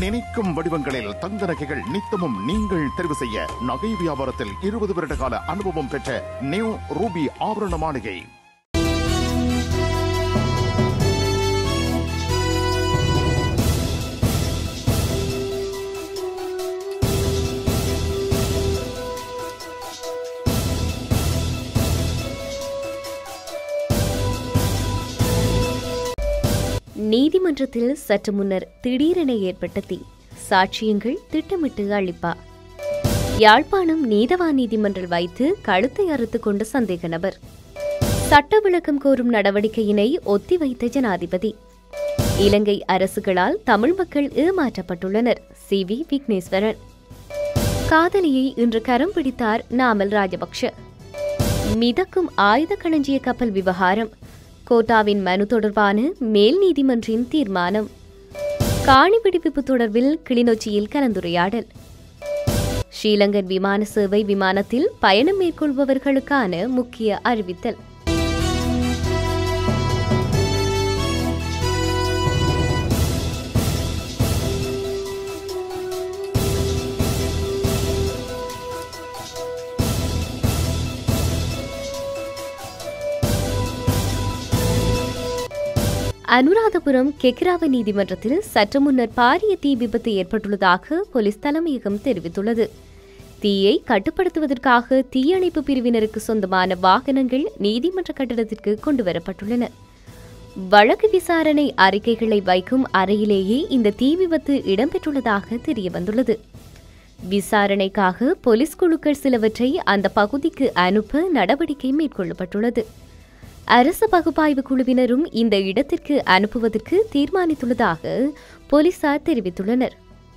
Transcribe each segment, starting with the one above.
நினைக்கும் வடிவங்களில் தங்க நகைகள் நித்தமும் நீங்கள் தெரிவு செய்ய நகை வியாபாரத்தில் இருபது வருட கால அனுபவம் பெற்ற நியூ ரூபி ஆபரண மாளிகை நீதிமன்றத்தில் சற்று முன்னர் திடீரென ஏற்பட்ட தீ சாட்சியங்கள் திட்டமிட்டு அழிப்பா யாழ்ப்பாணம் நீதவான் நீதிமன்றில் வைத்து கழுத்தை அறுத்துக் கொண்ட சந்தேக நபர் சட்ட விளக்கம் கோரும் நடவடிக்கையினை ஒத்திவைத்த ஜனாதிபதி இலங்கை அரசுகளால் தமிழ் மக்கள் ஏமாற்றப்பட்டுள்ளனர் சி வி விக்னேஸ்வரன் காதலியை இன்று கரம் பிடித்தார் நாமல் ராஜபக்ஷ மிதக்கும் ஆயுத களஞ்சிய கப்பல் விவகாரம் கோட்டாவின் மனு தொடர்பான மேல் நீதிமன்றின் தீர்மானம் காணி பிடிப்பு தொடர்பில் கிளிநொச்சியில் கலந்துரையாடல் ஸ்ரீலங்கன் விமான சேவை விமானத்தில் பயணம் மேற்கொள்பவர்களுக்கான முக்கிய அறிவித்தல் அனுராதபுரம் கெக்கிராவ நீதிமன்றத்தில் சற்று முன்னர் பாரிய தீ விபத்து ஏற்பட்டுள்ளதாக போலீஸ் தலைமையகம் தெரிவித்துள்ளது தீயை கட்டுப்படுத்துவதற்காக தீயணைப்பு பிரிவினருக்கு சொந்தமான வாகனங்கள் நீதிமன்ற கட்டடத்திற்கு கொண்டுவரப்பட்டுள்ளன வழக்கு விசாரணை அறிக்கைகளை வைக்கும் அறையிலேயே இந்த தீ விபத்து இடம்பெற்றுள்ளதாக தெரியவந்துள்ளது விசாரணைக்காக போலீஸ் குழுக்கள் சிலவற்றை அந்த பகுதிக்கு அனுப்ப நடவடிக்கை மேற்கொள்ளப்பட்டுள்ளது அரசு பகுப்பாய்வு குழுவினரும் இந்த இடத்திற்கு அனுப்புவதற்கு தீர்மானித்துள்ளதாக போலீசார் தெரிவித்துள்ளனர்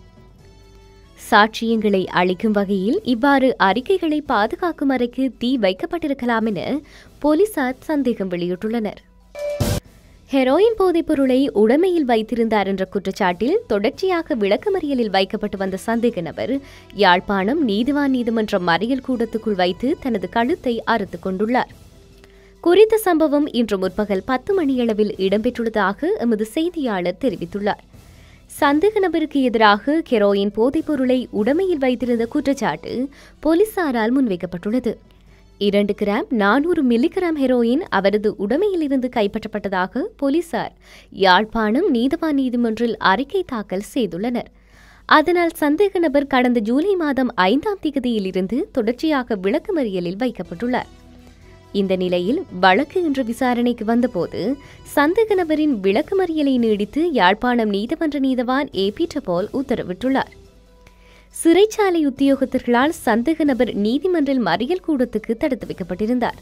சாட்சியங்களை அளிக்கும் வகையில் இவ்வாறு அறிக்கைகளை பாதுகாக்கும் அறைக்கு தீ வைக்கப்பட்டிருக்கலாம் என போலீசார் சந்தேகம் வெளியிட்டுள்ளனர் ஹெரோயின் போதைப் பொருளை உடைமையில் வைத்திருந்தார் என்ற குற்றச்சாட்டில் தொடர்ச்சியாக விளக்கமறியலில் வைக்கப்பட்டு வந்த சந்தேக நபர் யாழ்ப்பாணம் நீதிவான் நீதிமன்ற மறியல் கூடத்துக்குள் வைத்து தனது கழுத்தை அறுத்துக் கொண்டுள்ளார் குறித்த சம்பவம் இன்று முற்பகல் பத்து மணியளவில் இடம்பெற்றுள்ளதாக எமது செய்தியாளர் தெரிவித்துள்ளார் சந்தேக நபருக்கு எதிராக ஹெரோயின் போதைப் பொருளை உடைமையில் வைத்திருந்த குற்றச்சாட்டு போலீசாரால் முன்வைக்கப்பட்டுள்ளது இரண்டு கிராம் நானூறு மில்லிகிராம் ஹெரோயின் அவரது உடைமையிலிருந்து கைப்பற்றப்பட்டதாக போலீசார் யாழ்ப்பாணம் நீதவான் நீதிமன்றில் அறிக்கை தாக்கல் செய்துள்ளனர் அதனால் சந்தேக நபர் கடந்த ஜூலை மாதம் ஐந்தாம் தேதியிலிருந்து தொடர்ச்சியாக விளக்கமறியலில் வைக்கப்பட்டுள்ளார் இந்த நிலையில் வழக்கு இன்று விசாரணைக்கு வந்தபோது சந்தேக நபரின் விளக்கமறியலை நீடித்து யாழ்ப்பாணம் நீதிமன்ற நீதவான் ஏ பீட்டர் பால் உத்தரவிட்டுள்ளார் சிறைச்சாலை உத்தியோகத்தர்களால் சந்தேக நபர் நீதிமன்றில் மறியல் கூடத்துக்கு தடுத்து வைக்கப்பட்டிருந்தார்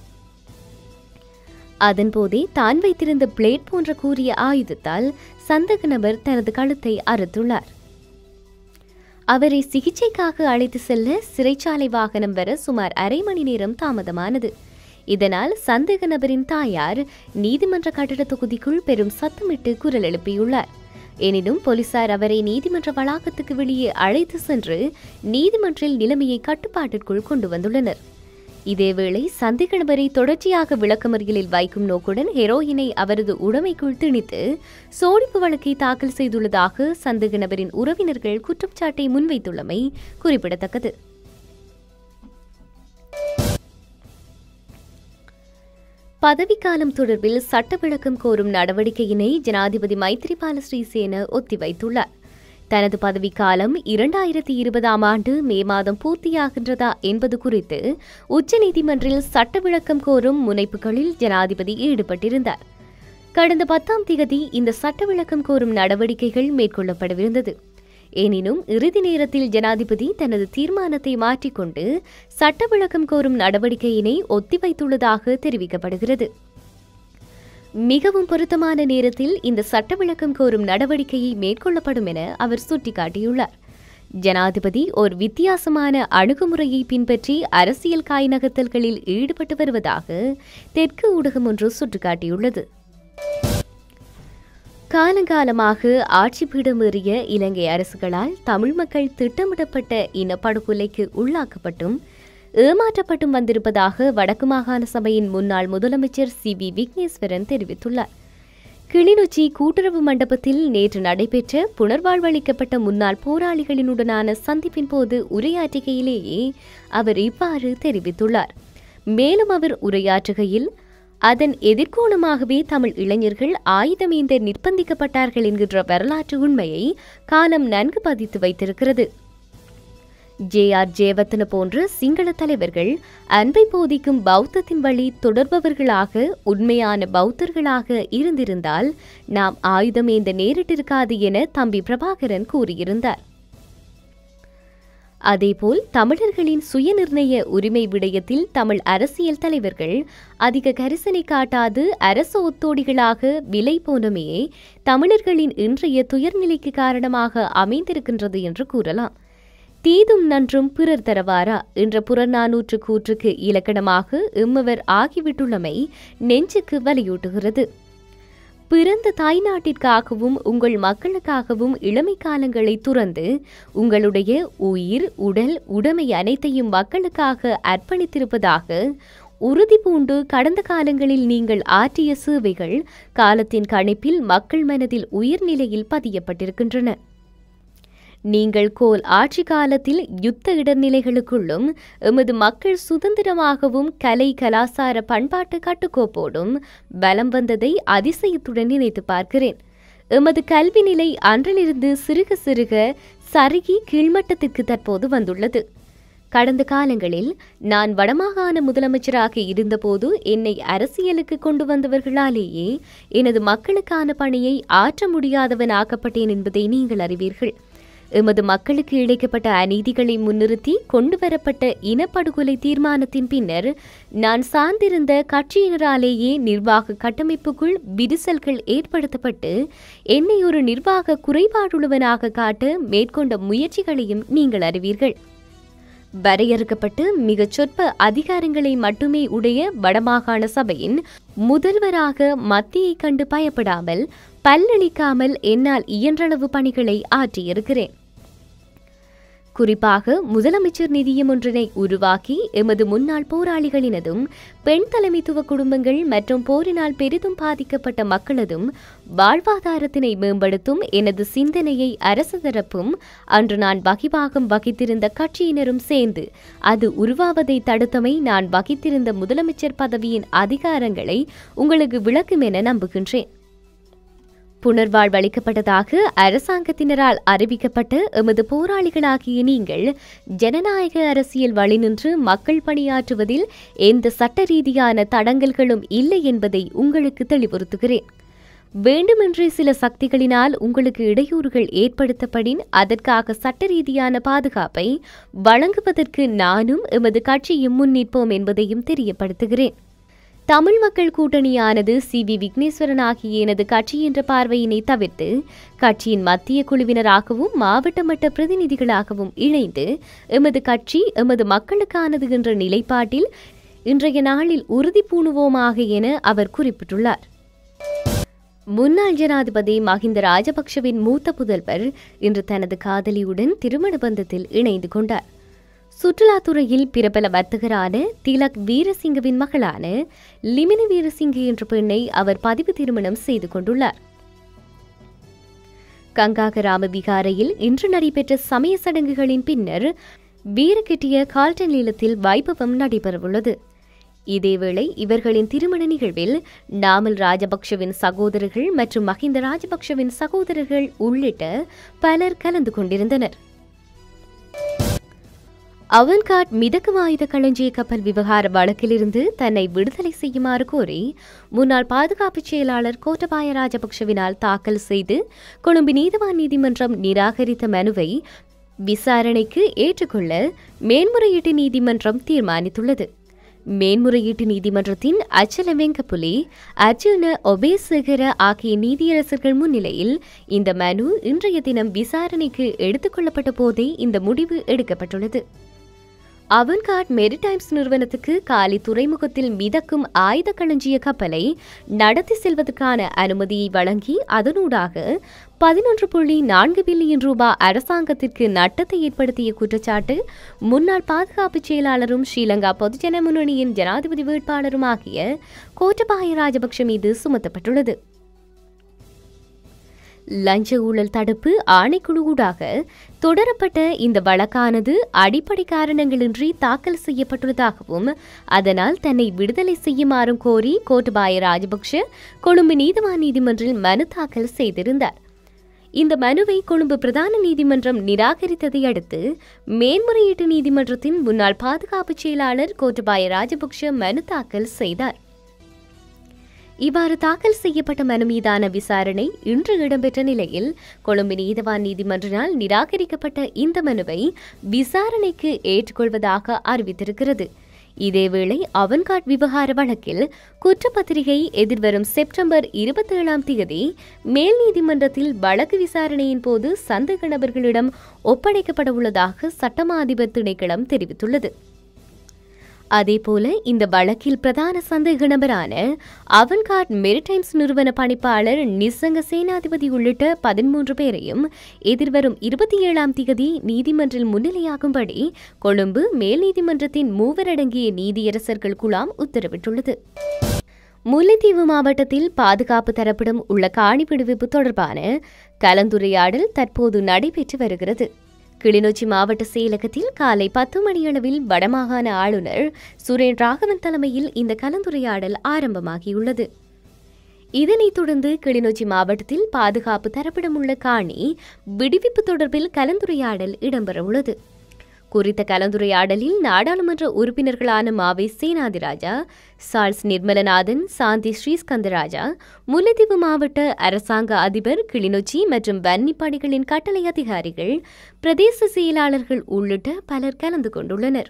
அதன்போதே தான் வைத்திருந்த பிளேட் போன்ற கூறிய ஆயுதத்தால் சந்தேக நபர் தனது கழுத்தை அறுத்துள்ளார் அவரை சிகிச்சைக்காக அழைத்து செல்ல சிறைச்சாலை வாகனம் வர சுமார் அரை மணி நேரம் தாமதமானது இதனால் சந்தேக நபரின் தாயார் நீதிமன்ற கட்டட தொகுதிக்குள் பெரும் சத்தமிட்டு குரல் எழுப்பியுள்ளார் எனினும் போலீசார் அவரை நீதிமன்ற வளாகத்துக்கு வெளியே அழைத்து சென்று நீதிமன்றில் நிலைமையை கட்டுப்பாட்டிற்குள் கொண்டு வந்துள்ளனர் இதேவேளை சந்தேக நபரை தொடர்ச்சியாக விளக்கமறியலில் வைக்கும் நோக்குடன் ஹெரோயினை அவரது உடைமைக்குள் திணித்து சோடிப்பு வழக்கை தாக்கல் செய்துள்ளதாக சந்தேக நபரின் உறவினர்கள் குற்றச்சாட்டை முன்வைத்துள்ளமை குறிப்பிடத்தக்கது பதவிக்காலம் தொடர்பில் சட்ட விளக்கம் கோரும் நடவடிக்கையினை ஜனாதிபதி மைத்ரிபால ஸ்ரீசேன ஒத்திவைத்துள்ளார் தனது பதவிக்காலம் இரண்டாயிரத்தி இருபதாம் ஆண்டு மே மாதம் பூர்த்தியாகின்றதா என்பது குறித்து உச்சநீதிமன்றில் சட்ட விளக்கம் கோரும் முனைப்புகளில் ஜனாதிபதி ஈடுபட்டிருந்தார் கடந்த பத்தாம் திகதி இந்த சட்ட விளக்கம் கோரும் நடவடிக்கைகள் மேற்கொள்ளப்படவிருந்தது எனினும் இறுதி நேரத்தில் ஜனாதிபதி தனது தீர்மானத்தை மாற்றிக்கொண்டு சட்ட விளக்கம் கோரும் நடவடிக்கையினை ஒத்திவைத்துள்ளதாக தெரிவிக்கப்படுகிறது மிகவும் பொருத்தமான நேரத்தில் இந்த சட்ட விளக்கம் கோரும் நடவடிக்கையை மேற்கொள்ளப்படும் என அவர் சுட்டிக்காட்டியுள்ளார் ஜனாதிபதி ஒரு வித்தியாசமான அணுகுமுறையை பின்பற்றி அரசியல் காய் நகர்த்தல்களில் ஈடுபட்டு வருவதாக தெற்கு ஊடகம் ஒன்று சுட்டிக்காட்டியுள்ளது காலங்காலமாக ஆட்சி பீடமேறிய இலங்கை அரசுகளால் தமிழ் மக்கள் திட்டமிடப்பட்ட இனப்படுகொலைக்கு உள்ளாக்கப்பட்டும் ஏமாற்றப்பட்டும் வந்திருப்பதாக வடக்கு மாகாண சபையின் முன்னாள் முதலமைச்சர் சி வி விக்னேஸ்வரன் தெரிவித்துள்ளார் கிளிநொச்சி கூட்டுறவு மண்டபத்தில் நேற்று நடைபெற்ற புனர்வாழ்வளிக்கப்பட்ட முன்னாள் போராளிகளினுடனான சந்திப்பின் போது உரையாற்றுகையிலேயே அவர் இவ்வாறு தெரிவித்துள்ளார் மேலும் அவர் உரையாற்றுகையில் அதன் எதிர்கோணமாகவே தமிழ் இளைஞர்கள் ஆயுதமேந்த நிர்பந்திக்கப்பட்டார்கள் என்கின்ற வரலாற்று உண்மையை காலம் நன்கு பதித்து வைத்திருக்கிறது ஜே ஆர் ஜெயவர்த்தன போன்ற சிங்கள தலைவர்கள் அன்பை போதிக்கும் பௌத்தத்தின் வழி தொடர்பவர்களாக உண்மையான பௌத்தர்களாக இருந்திருந்தால் நாம் ஆயுதமேந்த நேரிட்டிருக்காது என தம்பி பிரபாகரன் கூறியிருந்தார் அதேபோல் தமிழர்களின் சுயநிர்ணய உரிமை விடயத்தில் தமிழ் அரசியல் தலைவர்கள் அதிக கரிசனை காட்டாது அரச ஒத்தோடிகளாக விலை போனமே தமிழர்களின் இன்றைய துயர்நிலைக்கு காரணமாக அமைந்திருக்கின்றது என்று கூறலாம் தீதும் நன்றும் பிறர் தரவாரா என்ற புறநானூற்று கூற்றுக்கு இலக்கணமாக எம்மவர் ஆகிவிட்டுள்ளமை நெஞ்சுக்கு வலியூட்டுகிறது பிறந்த தாய்நாட்டிற்காகவும் உங்கள் மக்களுக்காகவும் இளமை காலங்களை துறந்து உங்களுடைய உயிர் உடல் உடைமை அனைத்தையும் மக்களுக்காக அர்ப்பணித்திருப்பதாக உறுதி பூண்டு கடந்த காலங்களில் நீங்கள் ஆற்றிய சேவைகள் காலத்தின் கணிப்பில் மக்கள் மனதில் உயிர்நிலையில் பதியப்பட்டிருக்கின்றன நீங்கள் கோல் ஆட்சி காலத்தில் யுத்த இடர்நிலைகளுக்குள்ளும் எமது மக்கள் சுதந்திரமாகவும் கலை கலாசார பண்பாட்டு கட்டுக்கோப்போடும் பலம் வந்ததை அதிசயத்துடன் நினைத்து பார்க்கிறேன் எமது கல்வி நிலை அன்றிலிருந்து சிறுக சிறுக சருகி கீழ்மட்டத்திற்கு தற்போது வந்துள்ளது கடந்த காலங்களில் நான் வடமாகாண முதலமைச்சராக இருந்தபோது என்னை அரசியலுக்கு கொண்டு வந்தவர்களாலேயே எனது மக்களுக்கான பணியை ஆற்ற முடியாதவனாக்கப்பட்டேன் என்பதை நீங்கள் அறிவீர்கள் எமது மக்களுக்கு இழைக்கப்பட்ட அநீதிகளை முன்னிறுத்தி கொண்டுவரப்பட்ட இனப்படுகொலை தீர்மானத்தின் பின்னர் நான் சார்ந்திருந்த கட்சியினராலேயே நிர்வாக கட்டமைப்புக்குள் விரிசல்கள் ஏற்படுத்தப்பட்டு என்னை ஒரு நிர்வாக குறைபாடுள்ளவனாக காட்ட மேற்கொண்ட முயற்சிகளையும் நீங்கள் அறிவீர்கள் வரையறுக்கப்பட்டு மிகச் சொற்ப அதிகாரங்களை மட்டுமே உடைய வடமாகாண சபையின் முதல்வராக மத்தியை கண்டு பயப்படாமல் பல்லளிக்காமல் என்னால் இயன்றளவு பணிகளை ஆற்றியிருக்கிறேன் குறிப்பாக முதலமைச்சர் நிதியம் ஒன்றினை உருவாக்கி எமது முன்னாள் போராளிகளினதும் பெண் தலைமைத்துவ குடும்பங்கள் மற்றும் போரினால் பெரிதும் பாதிக்கப்பட்ட மக்களதும் வாழ்வாதாரத்தினை மேம்படுத்தும் எனது சிந்தனையை அரசு தரப்பும் அன்று நான் வகிபாகம் வகித்திருந்த கட்சியினரும் சேர்ந்து அது உருவாவதை தடுத்தமை நான் வகித்திருந்த முதலமைச்சர் பதவியின் அதிகாரங்களை உங்களுக்கு விளக்கும் என நம்புகின்றேன் புனர்வாழ்வளிக்கப்பட்டதாக அரசாங்கத்தினரால் அறிவிக்கப்பட்ட எமது போராளிகளாகிய நீங்கள் ஜனநாயக அரசியல் வழிநின்று மக்கள் பணியாற்றுவதில் எந்த சட்ட ரீதியான தடங்கல்களும் இல்லை என்பதை உங்களுக்கு தெளிவுறுத்துகிறேன் வேண்டுமென்றே சில சக்திகளினால் உங்களுக்கு இடையூறுகள் ஏற்படுத்தப்படின் அதற்காக சட்ட ரீதியான பாதுகாப்பை வழங்குவதற்கு நானும் எமது கட்சியும் முன்னிற்போம் என்பதையும் தெரியப்படுத்துகிறேன் தமிழ் மக்கள் கூட்டணியானது சி வி விக்னேஸ்வரன் ஆகிய எனது கட்சி என்ற பார்வையினை தவிர்த்து கட்சியின் மத்திய குழுவினராகவும் மாவட்ட மட்ட பிரதிநிதிகளாகவும் இணைந்து எமது கட்சி எமது மக்களுக்கானது என்ற நிலைப்பாட்டில் இன்றைய நாளில் உறுதி பூணுவோமாக என அவர் குறிப்பிட்டுள்ளார் முன்னாள் ஜனாதிபதி மஹிந்த ராஜபக்ஷவின் மூத்த புதல்வர் இன்று தனது காதலியுடன் திருமண பந்தத்தில் இணைந்து கொண்டார் சுற்றுலாத்துறையில் பிரபல வர்த்தகரான திலக் வீரசிங்கவின் மகளான லிமினி வீரசிங்க என்ற பெண்ணை அவர் பதிவு திருமணம் செய்து கொண்டுள்ளார் கங்காகராம விகாரையில் இன்று நடைபெற்ற சமய சடங்குகளின் பின்னர் வீரக்கெட்டிய கால்டன் இல்லத்தில் வைபவம் நடைபெறவுள்ளது இதேவேளை இவர்களின் திருமண நிகழ்வில் நாமல் ராஜபக்ஷவின் சகோதரர்கள் மற்றும் மஹிந்த ராஜபக்ஷவின் சகோதரர்கள் உள்ளிட்ட பலர் கலந்து கொண்டிருந்தனர் அவன்காட் மிதக்கு ஆயுத களஞ்சிய கப்பல் விவகார வழக்கிலிருந்து தன்னை விடுதலை செய்யுமாறு கோரி முன்னாள் பாதுகாப்பு செயலாளர் கோட்டபாய ராஜபக்ஷவினால் தாக்கல் செய்து கொழும்பு நீதிவான் நீதிமன்றம் நிராகரித்த மனுவை விசாரணைக்கு ஏற்றுக்கொள்ள மேன்முறையீட்டு நீதிமன்றம் தீர்மானித்துள்ளது மேன்முறையீட்டு நீதிமன்றத்தின் அச்சல வெங்கப்புலி அர்ஜுன ஒபேசேகர ஆகிய நீதியரசர்கள் முன்னிலையில் இந்த மனு இன்றைய தினம் விசாரணைக்கு எடுத்துக்கொள்ளப்பட்ட போதே இந்த முடிவு எடுக்கப்பட்டுள்ளது அவன்கார்ட் மெரிடைம்ஸ் நிறுவனத்துக்கு காலி துறைமுகத்தில் மிதக்கும் ஆயுத களஞ்சிய கப்பலை நடத்தி செல்வதற்கான அனுமதியை வழங்கி அதனூடாக பதினொன்று புள்ளி நான்கு பில்லியன் ரூபாய் அரசாங்கத்திற்கு நட்டத்தை ஏற்படுத்திய குற்றச்சாட்டு முன்னாள் பாதுகாப்பு செயலாளரும் ஸ்ரீலங்கா பொதுஜன முன்னணியின் ஜனாதிபதி வேட்பாளரும் ஆகிய கோட்டபாய ராஜபக்ஷ மீது சுமத்தப்பட்டுள்ளது லஞ்ச ஊழல் தடுப்பு ஆணைக்குழு ஊடாக தொடரப்பட்ட இந்த வழக்கானது அடிப்படை காரணங்களின்றி தாக்கல் செய்யப்பட்டுள்ளதாகவும் அதனால் தன்னை விடுதலை செய்யுமாறும் கோரி கோட்டபாய ராஜபக்ஷ கொழும்பு நீதிவான் நீதிமன்றில் மனு தாக்கல் செய்திருந்தார் இந்த மனுவை கொழும்பு பிரதான நீதிமன்றம் நிராகரித்ததை அடுத்து மேன்முறையீட்டு நீதிமன்றத்தின் முன்னாள் பாதுகாப்பு செயலாளர் கோட்டபாய ராஜபக்ஷ மனு தாக்கல் செய்தார் இவ்வாறு தாக்கல் செய்யப்பட்ட மனு மீதான விசாரணை இன்று இடம்பெற்ற நிலையில் கொழும்பு நீதவான் நீதிமன்றினால் நிராகரிக்கப்பட்ட இந்த மனுவை விசாரணைக்கு ஏற்றுக்கொள்வதாக அறிவித்திருக்கிறது இதேவேளை அவன்காட் விவகார வழக்கில் குற்றப்பத்திரிகை எதிர்வரும் செப்டம்பர் இருபத்தேழாம் தேதி மேல் நீதிமன்றத்தில் வழக்கு விசாரணையின் போது சந்தேக நபர்களிடம் ஒப்படைக்கப்பட உள்ளதாக சட்டமா அதிபர் திணைக்களம் தெரிவித்துள்ளது அதேபோல இந்த வழக்கில் பிரதான சந்தேக நபரான அவன்கார்ட் மெரிடைம்ஸ் நிறுவன பணிப்பாளர் நிசங்க சேனாதிபதி உள்ளிட்ட பதிமூன்று பேரையும் எதிர்வரும் இருபத்தி ஏழாம் திகதி நீதிமன்றில் முன்னிலையாகும்படி கொழும்பு மேல் நீதிமன்றத்தின் மூவரடங்கிய நீதியரசர்கள் குழாம் உத்தரவிட்டுள்ளது முல்லைத்தீவு மாவட்டத்தில் பாதுகாப்பு தரப்பிடம் உள்ள காணி விடுவிப்பு தொடர்பான கலந்துரையாடல் தற்போது நடைபெற்று வருகிறது கிளிநொச்சி மாவட்ட செயலகத்தில் காலை பத்து மணியளவில் வடமாகாண ஆளுநர் சுரேன் ராகவன் தலைமையில் இந்த கலந்துரையாடல் ஆரம்பமாகியுள்ளது இதனைத் தொடர்ந்து கிளிநொச்சி மாவட்டத்தில் பாதுகாப்பு தரப்பிடம் உள்ள காணி விடுவிப்பு தொடர்பில் கலந்துரையாடல் இடம்பெறவுள்ளது குறித்த கலந்துரையாடலில் நாடாளுமன்ற உறுப்பினர்களான மாவை சேனாதிராஜா சார்ல்ஸ் நிர்மலநாதன் சாந்தி ஸ்ரீஸ்கந்தராஜா முல்லைத்தீவு மாவட்ட அரசாங்க அதிபர் கிளிநொச்சி மற்றும் வன்னிப்பணிகளின் கட்டளை அதிகாரிகள் பிரதேச செயலாளர்கள் உள்ளிட்ட பலர் கலந்து கொண்டுள்ளனர்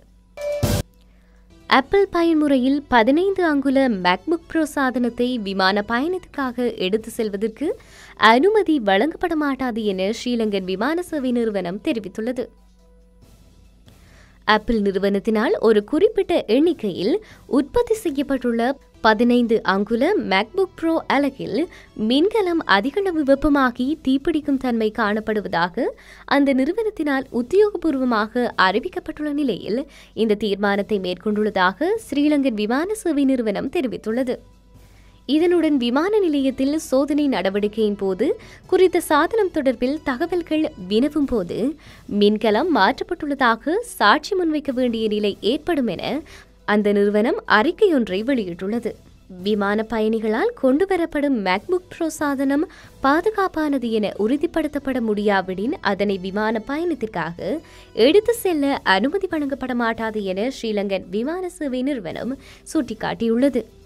ஆப்பிள் பயன்முறையில் பதினைந்து அங்குல மேக்புக் ப்ரோ சாதனத்தை விமான பயணத்துக்காக எடுத்து செல்வதற்கு அனுமதி வழங்கப்பட மாட்டாது என ஸ்ரீலங்கன் விமான சேவை நிறுவனம் தெரிவித்துள்ளது ஆப்பிள் நிறுவனத்தினால் ஒரு குறிப்பிட்ட எண்ணிக்கையில் உற்பத்தி செய்யப்பட்டுள்ள பதினைந்து அங்குல மேக்புக் ப்ரோ அலகில் மின்கலம் அதிகளவு வெப்பமாகி தீப்பிடிக்கும் தன்மை காணப்படுவதாக அந்த நிறுவனத்தினால் உத்தியோகபூர்வமாக அறிவிக்கப்பட்டுள்ள நிலையில் இந்த தீர்மானத்தை மேற்கொண்டுள்ளதாக ஸ்ரீலங்கன் விமான சேவை நிறுவனம் தெரிவித்துள்ளது இதனுடன் விமான நிலையத்தில் சோதனை நடவடிக்கையின் போது குறித்த சாதனம் தொடர்பில் தகவல்கள் வினவும் போது மின்கலம் மாற்றப்பட்டுள்ளதாக சாட்சி முன்வைக்க வேண்டிய நிலை ஏற்படும் என அந்த நிறுவனம் அறிக்கையொன்றை வெளியிட்டுள்ளது விமான பயணிகளால் கொண்டுவரப்படும் மேக்புக் ப்ரோ சாதனம் பாதுகாப்பானது என உறுதிப்படுத்தப்பட முடியாவிடின் அதனை விமான பயணத்திற்காக எடுத்து செல்ல அனுமதி வழங்கப்பட மாட்டாது என ஸ்ரீலங்கன் விமான சேவை நிறுவனம் சுட்டிக்காட்டியுள்ளது